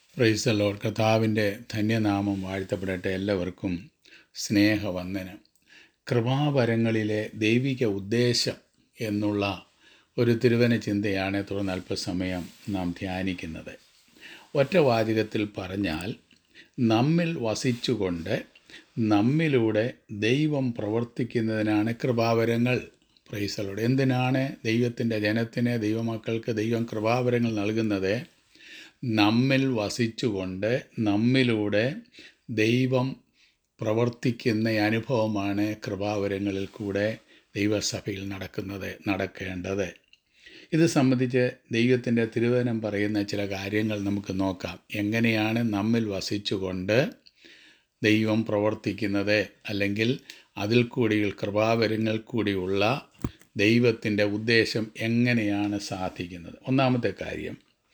price load കർത്താവിൻ്റെ ധന്യനാമം വാഴ്ത്തപ്പെടട്ടെ എല്ലാവർക്കും സ്നേഹവന്ദനം കൃപാവരങ്ങളിലെ ദൈവിക ഉദ്ദേശം എന്നുള്ള ഒരു തിരുവന ചിന്തയാണ് തുടർന്ന് അല്പസമയം നാം ധ്യാനിക്കുന്നത് ഒറ്റ വാചകത്തിൽ പറഞ്ഞാൽ നമ്മിൽ വസിച്ചുകൊണ്ട് നമ്മിലൂടെ ദൈവം പ്രവർത്തിക്കുന്നതിനാണ് കൃപാവരങ്ങൾ പ്രൈസലോട് എന്തിനാണ് ദൈവത്തിൻ്റെ ജനത്തിന് ദൈവമക്കൾക്ക് ദൈവം കൃപാവരങ്ങൾ നൽകുന്നത് നമ്മിൽ വസിച്ചുകൊണ്ട് നമ്മിലൂടെ ദൈവം പ്രവർത്തിക്കുന്ന അനുഭവമാണ് കൃപാവരങ്ങളിൽ കൂടെ ദൈവസഭയിൽ നടക്കുന്നത് നടക്കേണ്ടത് ഇത് സംബന്ധിച്ച് ദൈവത്തിൻ്റെ തിരുവചനം പറയുന്ന ചില കാര്യങ്ങൾ നമുക്ക് നോക്കാം എങ്ങനെയാണ് നമ്മിൽ വസിച്ചുകൊണ്ട് ദൈവം പ്രവർത്തിക്കുന്നത് അല്ലെങ്കിൽ അതിൽ കൂടി കൃപാവരങ്ങൾ കൂടിയുള്ള ദൈവത്തിൻ്റെ ഉദ്ദേശം എങ്ങനെയാണ് സാധിക്കുന്നത് ഒന്നാമത്തെ കാര്യം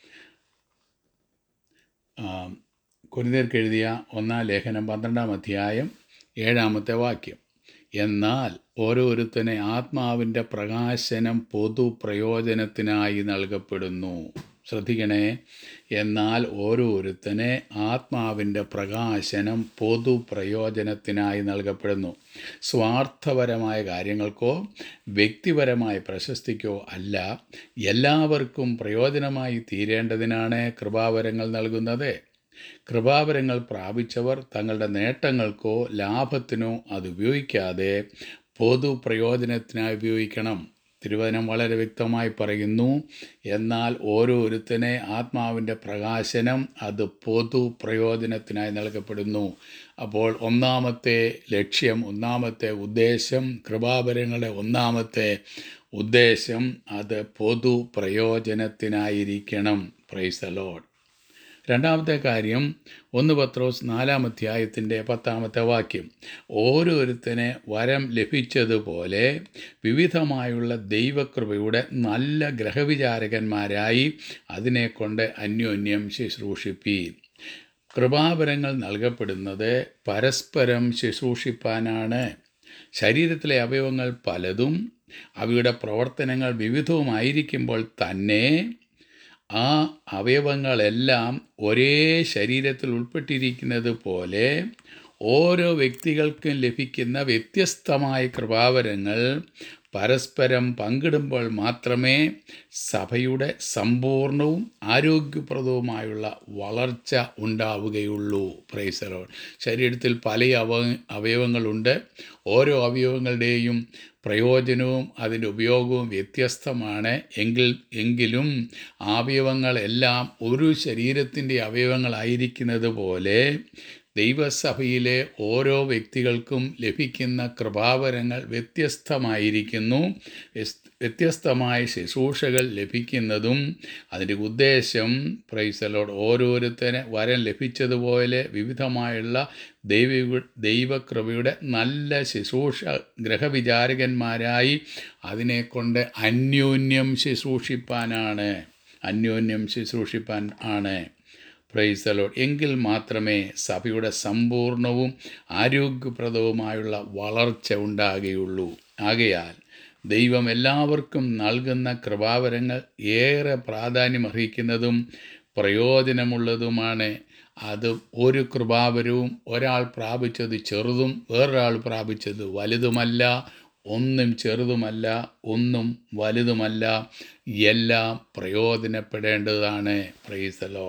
കുരുതർക്ക് എഴുതിയ ഒന്നാം ലേഖനം പന്ത്രണ്ടാം അധ്യായം ഏഴാമത്തെ വാക്യം എന്നാൽ ഓരോരുത്തനെ ആത്മാവിൻ്റെ പ്രകാശനം പൊതു പ്രയോജനത്തിനായി നൽകപ്പെടുന്നു ശ്രദ്ധിക്കണേ എന്നാൽ ഓരോരുത്തനെ ആത്മാവിൻ്റെ പ്രകാശനം പൊതു പ്രയോജനത്തിനായി നൽകപ്പെടുന്നു സ്വാർത്ഥപരമായ കാര്യങ്ങൾക്കോ വ്യക്തിപരമായ പ്രശസ്തിക്കോ അല്ല എല്ലാവർക്കും പ്രയോജനമായി തീരേണ്ടതിനാണ് കൃപാവരങ്ങൾ നൽകുന്നത് കൃപാവരങ്ങൾ പ്രാപിച്ചവർ തങ്ങളുടെ നേട്ടങ്ങൾക്കോ ലാഭത്തിനോ അത് ഉപയോഗിക്കാതെ പൊതു പ്രയോജനത്തിനായി ഉപയോഗിക്കണം തിരുവചനം വളരെ വ്യക്തമായി പറയുന്നു എന്നാൽ ഓരോരുത്തനെ ആത്മാവിൻ്റെ പ്രകാശനം അത് പൊതു പ്രയോജനത്തിനായി നൽകപ്പെടുന്നു അപ്പോൾ ഒന്നാമത്തെ ലക്ഷ്യം ഒന്നാമത്തെ ഉദ്ദേശം കൃപാപരങ്ങളുടെ ഒന്നാമത്തെ ഉദ്ദേശം അത് പൊതു പ്രയോജനത്തിനായിരിക്കണം പ്രൈസ് ലോഡ് രണ്ടാമത്തെ കാര്യം ഒന്ന് പത്രോസ് നാലാം അധ്യായത്തിൻ്റെ പത്താമത്തെ വാക്യം ഓരോരുത്തനെ വരം ലഭിച്ചതുപോലെ വിവിധമായുള്ള ദൈവകൃപയുടെ നല്ല ഗ്രഹവിചാരകന്മാരായി അതിനെക്കൊണ്ട് അന്യോന്യം ശുശ്രൂഷിപ്പി കൃപാവരങ്ങൾ നൽകപ്പെടുന്നത് പരസ്പരം ശുശ്രൂഷിപ്പാനാണ് ശരീരത്തിലെ അവയവങ്ങൾ പലതും അവയുടെ പ്രവർത്തനങ്ങൾ വിവിധവുമായിരിക്കുമ്പോൾ തന്നെ ആ അവയവങ്ങളെല്ലാം ഒരേ ശരീരത്തിൽ ഉൾപ്പെട്ടിരിക്കുന്നത് പോലെ ഓരോ വ്യക്തികൾക്കും ലഭിക്കുന്ന വ്യത്യസ്തമായ കൃപാവരങ്ങൾ പരസ്പരം പങ്കിടുമ്പോൾ മാത്രമേ സഭയുടെ സമ്പൂർണവും ആരോഗ്യപ്രദവുമായുള്ള വളർച്ച ഉണ്ടാവുകയുള്ളൂ പ്രൈസറോ ശരീരത്തിൽ പല അവ അവയവങ്ങളുണ്ട് ഓരോ അവയവങ്ങളുടെയും പ്രയോജനവും അതിൻ്റെ ഉപയോഗവും വ്യത്യസ്തമാണ് എങ്കിൽ എങ്കിലും അവയവങ്ങളെല്ലാം ഒരു ശരീരത്തിൻ്റെ അവയവങ്ങളായിരിക്കുന്നത് പോലെ ദൈവസഭയിലെ ഓരോ വ്യക്തികൾക്കും ലഭിക്കുന്ന കൃപാവരങ്ങൾ വ്യത്യസ്തമായിരിക്കുന്നു വ്യത്യസ്തമായ ശുശ്രൂഷകൾ ലഭിക്കുന്നതും അതിൻ്റെ ഉദ്ദേശം പ്രൈസലോട് ഓരോരുത്തരെ വരം ലഭിച്ചതുപോലെ വിവിധമായുള്ള ദൈവ ദൈവകൃപയുടെ നല്ല ശുശ്രൂഷ ഗ്രഹവിചാരകന്മാരായി അതിനെക്കൊണ്ട് അന്യോന്യം ശുശ്രൂഷിപ്പാനാണ് അന്യോന്യം ശുശ്രൂഷിപ്പാൻ ആണ് പ്രൈസലോ എങ്കിൽ മാത്രമേ സഭയുടെ സമ്പൂർണവും ആരോഗ്യപ്രദവുമായുള്ള വളർച്ച ഉണ്ടാകുകയുള്ളൂ ആകയാൽ ദൈവം എല്ലാവർക്കും നൽകുന്ന കൃപാവരങ്ങൾ ഏറെ പ്രാധാന്യമർഹിക്കുന്നതും പ്രയോജനമുള്ളതുമാണ് അത് ഒരു കൃപാവരവും ഒരാൾ പ്രാപിച്ചത് ചെറുതും വേറൊരാൾ പ്രാപിച്ചത് വലുതുമല്ല ഒന്നും ചെറുതുമല്ല ഒന്നും വലുതുമല്ല എല്ലാം പ്രയോജനപ്പെടേണ്ടതാണ് പ്രൈസലോ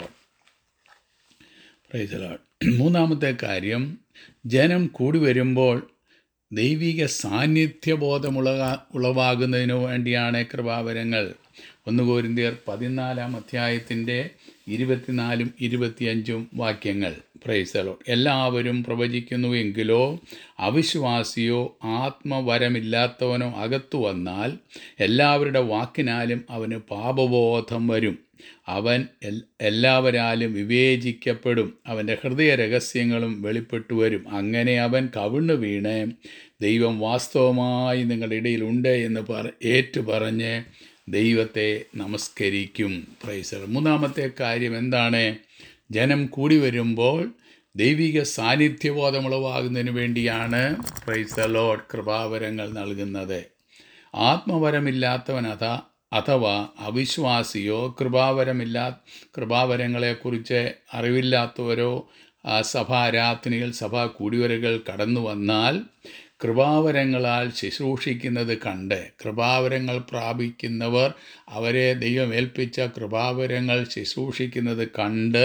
പ്രൈസലോ മൂന്നാമത്തെ കാര്യം ജനം കൂടി വരുമ്പോൾ ദൈവിക സാന്നിധ്യബോധമുളക ഉളവാകുന്നതിനു വേണ്ടിയാണ് കൃപാവരങ്ങൾ ഒന്ന് കോരിന്തിയർ പതിനാലാം അധ്യായത്തിൻ്റെ ഇരുപത്തിനാലും ഇരുപത്തിയഞ്ചും വാക്യങ്ങൾ പ്രൈസലോ എല്ലാവരും പ്രവചിക്കുന്നുവെങ്കിലോ അവിശ്വാസിയോ ആത്മവരമില്ലാത്തവനോ അകത്തു വന്നാൽ എല്ലാവരുടെ വാക്കിനാലും അവന് പാപബോധം വരും അവൻ എല്ലാവരാലും വിവേചിക്കപ്പെടും അവൻ്റെ ഹൃദയ രഹസ്യങ്ങളും വെളിപ്പെട്ടു വരും അങ്ങനെ അവൻ കവിണ്ണു വീണ് ദൈവം വാസ്തവമായി നിങ്ങളുടെ ഇടയിലുണ്ട് എന്ന് പറ ഏറ്റു പറഞ്ഞ് ദൈവത്തെ നമസ്കരിക്കും പ്രൈസർ മൂന്നാമത്തെ കാര്യം എന്താണ് ജനം കൂടി വരുമ്പോൾ ദൈവിക സാന്നിധ്യബോധമുളവാകുന്നതിന് വേണ്ടിയാണ് പ്രൈസ് ലോഡ് കൃപാവരങ്ങൾ നൽകുന്നത് ആത്മവരമില്ലാത്തവൻ അതാ അഥവാ അവിശ്വാസിയോ കൃപാവരമില്ലാ കൃപാവരങ്ങളെക്കുറിച്ച് അറിവില്ലാത്തവരോ ആ സഭാരാധനയിൽ സഭാ കൂടിവരകൾ കടന്നു വന്നാൽ കൃപാവരങ്ങളാൽ ശുശ്രൂഷിക്കുന്നത് കണ്ട് കൃപാവരങ്ങൾ പ്രാപിക്കുന്നവർ അവരെ ദൈവം ഏൽപ്പിച്ച കൃപാവരങ്ങൾ ശുശ്രൂഷിക്കുന്നത് കണ്ട്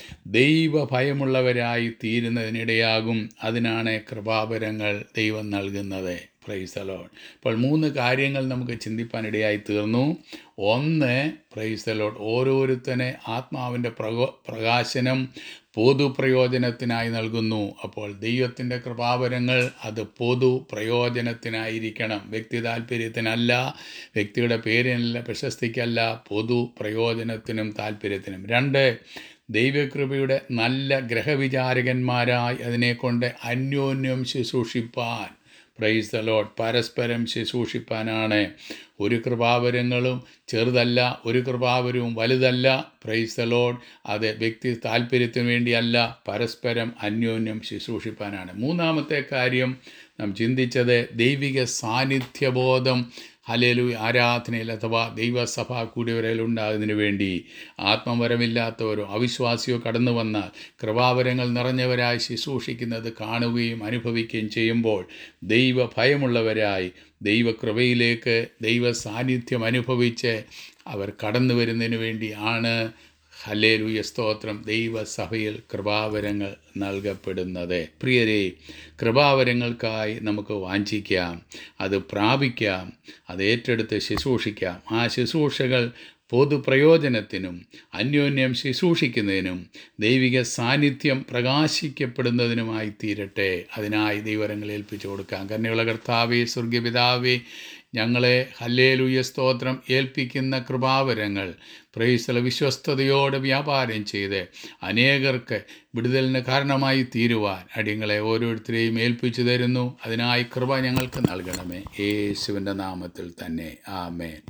ദൈവഭയമുള്ളവരായി തീരുന്നതിനിടയാകും അതിനാണ് കൃപാവരങ്ങൾ ദൈവം നൽകുന്നത് പ്രൈസ് അലോഡ് അപ്പോൾ മൂന്ന് കാര്യങ്ങൾ നമുക്ക് ചിന്തിപ്പാനിടയായി തീർന്നു ഒന്ന് പ്രൈസ് അലോഡ് ഓരോരുത്തനെ ആത്മാവിൻ്റെ പ്രകോ പ്രകാശനം പൊതുപ്രയോജനത്തിനായി നൽകുന്നു അപ്പോൾ ദൈവത്തിൻ്റെ കൃപാവരങ്ങൾ അത് പൊതു പ്രയോജനത്തിനായിരിക്കണം വ്യക്തി താല്പര്യത്തിനല്ല വ്യക്തിയുടെ പേരിനല്ല പ്രശസ്തിക്കല്ല പൊതു പ്രയോജനത്തിനും താല്പര്യത്തിനും രണ്ട് ദൈവകൃപയുടെ നല്ല ഗ്രഹവിചാരകന്മാരായി അതിനെക്കൊണ്ട് അന്യോന്യം ശുശ്രൂഷിപ്പാൻ പ്രൈസ് ദ ലോഡ് പരസ്പരം ശുശ്രൂഷിപ്പാനാണ് ഒരു കൃപാവരങ്ങളും ചെറുതല്ല ഒരു കൃപാവരവും വലുതല്ല പ്രൈസ് ദ ലോഡ് അത് വ്യക്തി താല്പര്യത്തിന് വേണ്ടിയല്ല പരസ്പരം അന്യോന്യം ശുശ്രൂഷിപ്പാനാണ് മൂന്നാമത്തെ കാര്യം നാം ചിന്തിച്ചത് ദൈവിക സാന്നിധ്യബോധം ഹലേലു ആരാധനയിൽ അഥവാ ദൈവസഭ കൂടിയവരിൽ ഉണ്ടാകുന്നതിന് വേണ്ടി ആത്മവരമില്ലാത്തവരോ അവിശ്വാസിയോ കടന്നു വന്നാൽ കൃപാവരങ്ങൾ നിറഞ്ഞവരായി ശുശ്രൂഷിക്കുന്നത് കാണുകയും അനുഭവിക്കുകയും ചെയ്യുമ്പോൾ ദൈവ ഭയമുള്ളവരായി ദൈവകൃപയിലേക്ക് ദൈവ സാന്നിധ്യം അനുഭവിച്ച് അവർ കടന്നു വരുന്നതിന് വേണ്ടിയാണ് ഹലേലുയ സ്തോത്രം ദൈവസഭയിൽ കൃപാവരങ്ങൾ നൽകപ്പെടുന്നത് പ്രിയരെ കൃപാവരങ്ങൾക്കായി നമുക്ക് വാഞ്ചിക്കാം അത് പ്രാപിക്കാം അത് ഏറ്റെടുത്ത് ശുശ്രൂഷിക്കാം ആ ശുശ്രൂഷകൾ പൊതുപ്രയോജനത്തിനും അന്യോന്യം ശുശ്രൂഷിക്കുന്നതിനും ദൈവിക സാന്നിധ്യം പ്രകാശിക്കപ്പെടുന്നതിനുമായി തീരട്ടെ അതിനായി ദൈവരങ്ങൾ ഏൽപ്പിച്ചു കൊടുക്കാം കന്യകള കർത്താവേ സ്വർഗപിതാവേ ഞങ്ങളെ ഹല്ലേലൂയ സ്തോത്രം ഏൽപ്പിക്കുന്ന കൃപാവരങ്ങൾ പ്രൈസല വിശ്വസ്തയോടെ വ്യാപാരം ചെയ്ത് അനേകർക്ക് വിടുതലിന് കാരണമായി തീരുവാൻ അടിയങ്ങളെ ഓരോരുത്തരെയും ഏൽപ്പിച്ചു തരുന്നു അതിനായി കൃപ ഞങ്ങൾക്ക് നൽകണമേ യേശുവിൻ്റെ നാമത്തിൽ തന്നെ ആമേൻ